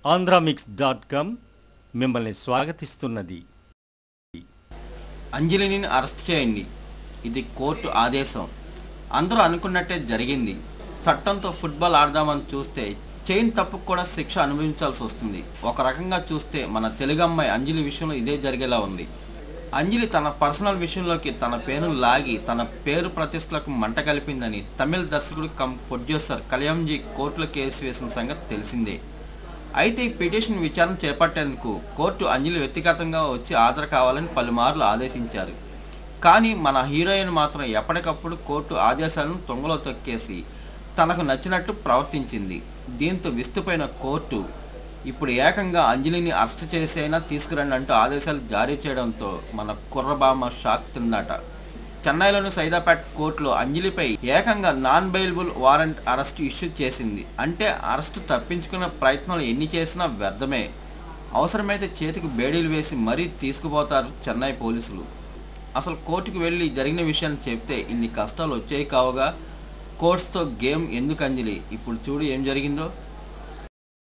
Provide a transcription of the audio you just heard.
Andhramix dot com మిమ్మల్ని స్వాగతిస్తున్నది అంజలిని arrest చేయండి ఇది కోర్టు ఆదేశం అందరూ అనుకున్నట్టే జరిగింది చట్టంతో ఫుట్బాల్ ఆడదామని చూస్తే చైన్ తప్పుకు కూడా శిక్ష అనుభవించాల్సి వస్తుంది ఒక రకంగా చూస్తే మన తెలుగు అమ్మాయి అంజలి విషయంలో ఇదే జరిగేలా ఉంది అంజలి తన పర్సనల్ విషయంలోకి తన పేరును లాగి తన పేరు ప్రతిష్టలకు మంట కలిపిందని తమిళ దర్శకుడు కమ్ ప్రొడ్యూసర్ కళ్యాణ్జీ కోర్టులో కేసు వేసిన సంగతి తెలిసిందే అయితే ఈ పిటిషన్ విచారణ చేపట్టేందుకు కోర్టు అంజలి వ్యక్తిగతంగా వచ్చి హాజరు కావాలని పలుమార్లు ఆదేశించారు కానీ మన హీరోయిన్ మాత్రం ఎప్పటికప్పుడు కోర్టు ఆదేశాలను తొంగలో తొక్కేసి తనకు నచ్చినట్టు ప్రవర్తించింది దీంతో విస్తుపోయిన కోర్టు ఇప్పుడు ఏకంగా అంజలిని అరెస్ట్ చేసైనా తీసుకురండి అంటూ ఆదేశాలు జారీ చేయడంతో మన కుర్రబామ షాక్ తిందట చెన్నైలోని సైదాపేట్ కోర్టులో అంజలిపై ఏకంగా non bailable warrant arrest issue చేసింది అంటే అరెస్ట్ తప్పించుకునే ప్రయత్నాలు ఎన్ని చేసినా వ్యర్థమే అవసరమైతే చేతికి బేడీలు వేసి మరీ తీసుకుపోతారు చెన్నై పోలీసులు అసలు కోర్టుకు వెళ్ళి జరిగిన విషయాన్ని చెప్తే ఇన్ని కష్టాలు వచ్చాయి కావుగా కోర్ట్స్తో గేమ్ ఎందుకు అంజలి ఇప్పుడు చూడు ఏం జరిగిందో